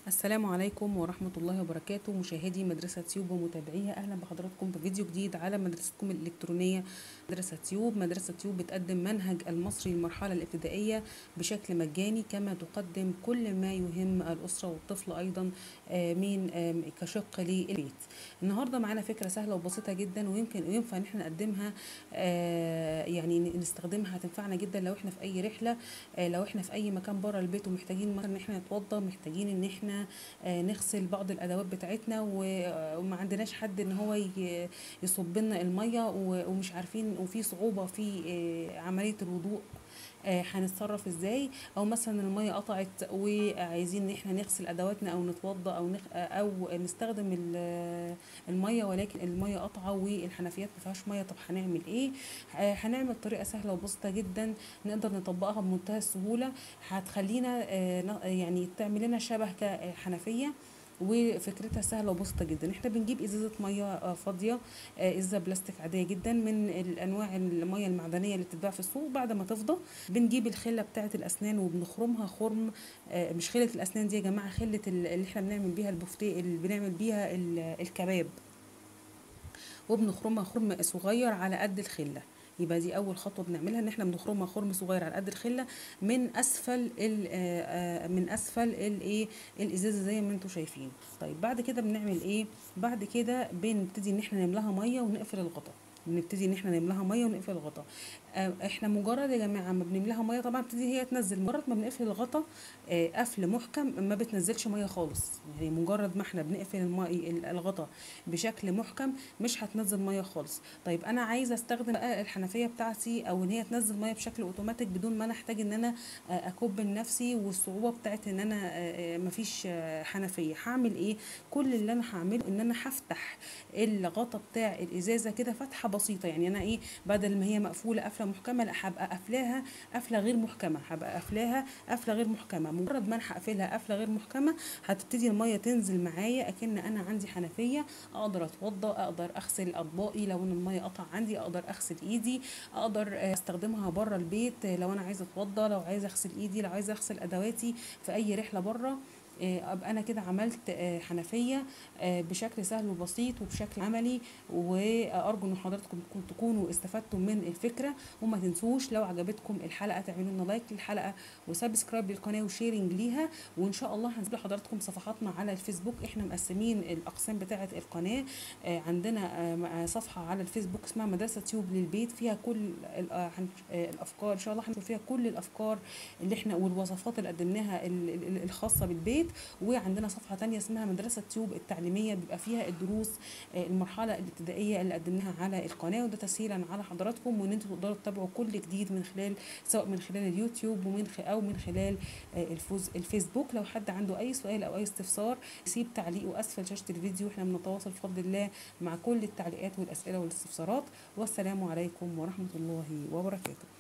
السلام عليكم ورحمة الله وبركاته مشاهدي مدرسة تيوب ومتابعيها أهلا بحضراتكم في فيديو جديد على مدرستكم الإلكترونية مدرسة تيوب مدرسة تيوب بتقدم منهج المصري للمرحلة الابتدائية بشكل مجاني كما تقدم كل ما يهم الأسرة والطفل أيضا آه، من آه، كشق للبيت النهاردة معانا فكرة سهلة وبسيطة جدا ويمكن وينفع إن احنا نقدمها آه، يعني نستخدمها هتنفعنا جدا لو احنا في أي رحلة لو احنا في أي مكان بره البيت ومحتاجين مثلا إن احنا نتوضى محتاجين إن احنا آه، نغسل بعض الادوات بتاعتنا وما عندناش حد ان هو يصب لنا الميه ومش عارفين وفي صعوبه في آه، عمليه الوضوء آه، هنتصرف ازاي او مثلا الميه قطعت وعايزين ان احنا نغسل ادواتنا او نتوضا او نخ... او نستخدم الميه ولكن الميه قطعه والحنفيات ما فيهاش ميه طب هنعمل ايه هنعمل طريقه سهله وبسيطه جدا نقدر نطبقها بمنتهى السهوله هتخلينا يعني تعمل لنا شبه كحنفيه وفكرتها سهله وبسيطه جدا احنا بنجيب ازازه ميه آه، فاضيه آه، ازازه بلاستيك عاديه جدا من الانواع الميه المعدنيه اللي بتتباع في السوق بعد ما تفضى بنجيب الخله بتاعه الاسنان وبنخرمها خرم آه، مش خله الاسنان دي يا جماعه خله اللي احنا بنعمل بيها البفتيه اللي بنعمل بيها الكباب وبنخرمها خرم صغير على قد الخله يبقى دي اول خطوه بنعملها ان احنا بنخرمها خرم صغير على قد الخله من اسفل آه، آه، من اسفل الايه الازازه زي ما انتم شايفين طيب بعد كده بنعمل ايه بعد كده بنبتدي ان احنا نملاها ميه ونقفل الغطا بنبتدي ان احنا نملاها ميه ونقفل الغطا آه، احنا مجرد يا جماعه ما بنملاها ميه طبعا بتبتدي هي تنزل مجرد ما بنقفل الغطا آه، قفل محكم ما بتنزلش ميه خالص يعني مجرد ما احنا بنقفل المي الغطا بشكل محكم مش هتنزل ميه خالص طيب انا عايزه استخدم بقى الحنفيه بتاعتي او ان هي تنزل ميه بشكل اوتوماتيك بدون ما انا احتاج ان انا آه، اكب لنفسي والصعوبه بتاعت ان انا مفيش حنفيه هعمل ايه كل اللي انا هعمله ان انا هفتح الغطا بتاع الازازه كده فتحه بسيطه يعني انا ايه بدل ما هي مقفوله قفله محكمه لا هبقى قافلاها قفله غير محكمه هبقى قافلاها قفله غير محكمه مجرد ما انا هقفلها قفله غير محكمه هتبتدي الميه تنزل معايا اكن انا عندي حنفيه اقدر اتوضى اقدر اغسل اطباقي لو ان الميه قطع عندي اقدر اغسل ايدي اقدر استخدمها بره البيت لو انا عايزه اتوضى لو عايزه اغسل ايدي لو عايزه اغسل ادواتي في اي رحله بره آه، ابقى انا كده عملت آه، حنفيه آه، بشكل سهل وبسيط وبشكل عملي وارجو ان حضراتكم تكونوا استفدتم من الفكره وما تنسوش لو عجبتكم الحلقه تعملوا لنا لايك للحلقه وسبسكرايب للقناه وشيرنج ليها وان شاء الله هنسيب لحضراتكم صفحاتنا على الفيسبوك احنا مقسمين الاقسام بتاعه القناه عندنا صفحه على الفيسبوك اسمها مدرسه تيوب للبيت فيها كل الافكار ان شاء الله هنشوف فيها كل الافكار اللي احنا والوصفات اللي قدمناها الخاصه بالبيت البيت وعندنا صفحه تانية اسمها مدرسه تيوب التعليميه بيبقى فيها الدروس آه، المرحله الابتدائيه اللي قدمناها على القناه وده تسهيلا على حضراتكم وان انتم تقدروا تتابعوا كل جديد من خلال سواء من خلال اليوتيوب ومن او من خلال آه، الفوز الفيسبوك لو حد عنده اي سؤال او اي استفسار يسيب تعليقه اسفل شاشه الفيديو احنا بنتواصل بفضل الله مع كل التعليقات والاسئله والاستفسارات والسلام عليكم ورحمه الله وبركاته